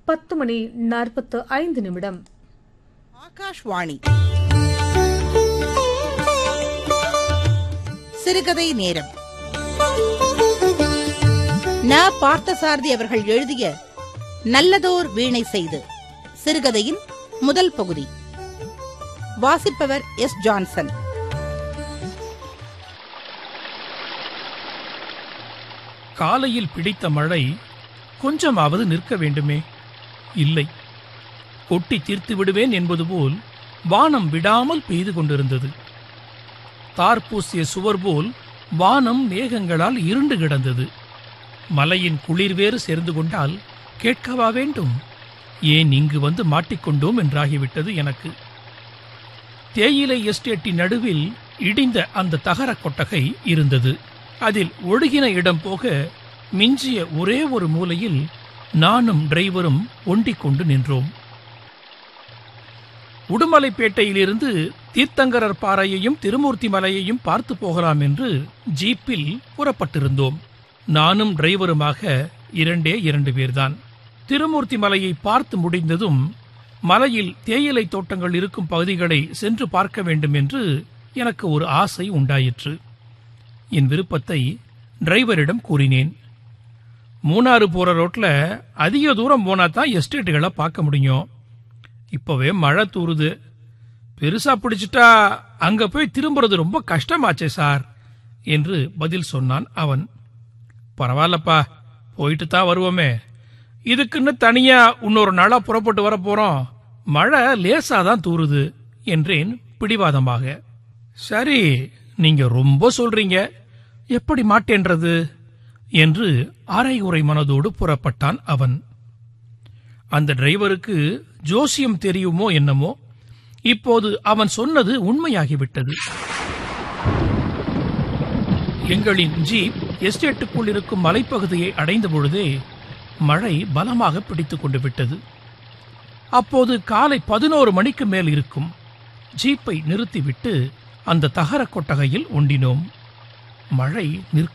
பத்து மணி நாற்பத்து ஐந்து நிமிடம் ஆகாஷ்வாணி சிறுகதை நேரம் ந பார்த்தசாரதி அவர்கள் எழுதிய நல்லதோர் வீணை செய்து சிறுகதையின் முதல் பகுதி வாசிப்பவர் எஸ் ஜான்சன் காலையில் பிடித்த மழை கொஞ்சமாவது நிற்க வேண்டுமே இல்லை கொட்டி தீர்த்து விடுவேன் என்பது போல் வானம் விடாமல் பெய்து கொண்டிருந்தது தார் பூசிய சுவர் போல் வானம் மேகங்களால் இருண்டு கிடந்தது மலையின் குளிர் வேறு சேர்ந்து கொண்டால் கேட்கவா வேண்டும் ஏன் இங்கு வந்து மாட்டிக்கொண்டோம் என்றாகிவிட்டது எனக்கு தேயிலை எஸ்டேட்டின் நடுவில் இடிந்த அந்த தகர கொட்டகை இருந்தது அதில் ஒழுகின இடம் போக மிஞ்சிய ஒரே ஒரு மூலையில் நானும் டிரைவரும் ஒண்டிக் கொண்டு நின்றோம் உடுமலைப்பேட்டையிலிருந்து தீர்த்தங்கரர் பாறையையும் திருமூர்த்தி மலையையும் பார்த்து போகலாம் என்று ஜீப்பில் புறப்பட்டிருந்தோம் நானும் டிரைவருமாக இரண்டே இரண்டு பேர்தான் திருமூர்த்தி மலையை பார்த்து முடிந்ததும் மலையில் தேயிலை தோட்டங்கள் இருக்கும் பகுதிகளை சென்று பார்க்க வேண்டும் என்று எனக்கு ஒரு ஆசை உண்டாயிற்று என் விருப்பத்தை டிரைவரிடம் கூறினேன் மூணாறு போற ரோட்ல அதிக தூரம் போனா தான் எஸ்டேட்டுகளை பார்க்க முடியும் இப்பவே மழை தூறுது பெருசா பிடிச்சிட்டா அங்க போய் திரும்புறது ரொம்ப கஷ்டமாச்சே சார் என்று பதில் சொன்னான் அவன் பரவாயில்லப்பா போயிட்டு தான் வருவோமே இதுக்குன்னு தனியா இன்னொரு நாளா புறப்பட்டு வர போறோம் மழை லேசா தான் தூறுது என்றேன் பிடிவாதமாக சரி நீங்க ரொம்ப சொல்றீங்க எப்படி மாட்டேன்றது என்று அரை உரை மனதோடு புறப்பட்டான் அவன் அந்த டிரைவருக்கு ஜோசியம் தெரியுமோ என்னமோ இப்போது அவன் சொன்னது உண்மையாகிவிட்டது எங்களின் ஜீப் எஸ்டேட்டுக்குள் இருக்கும் மலைப்பகுதியை அடைந்த பொழுதே மழை பலமாக பிடித்துக் கொண்டு விட்டது அப்போது காலை பதினோரு மணிக்கு மேல் இருக்கும் ஜீப்பை நிறுத்திவிட்டு அந்த தகர கொட்டகையில் ஒண்டினோம் மழை நிற்க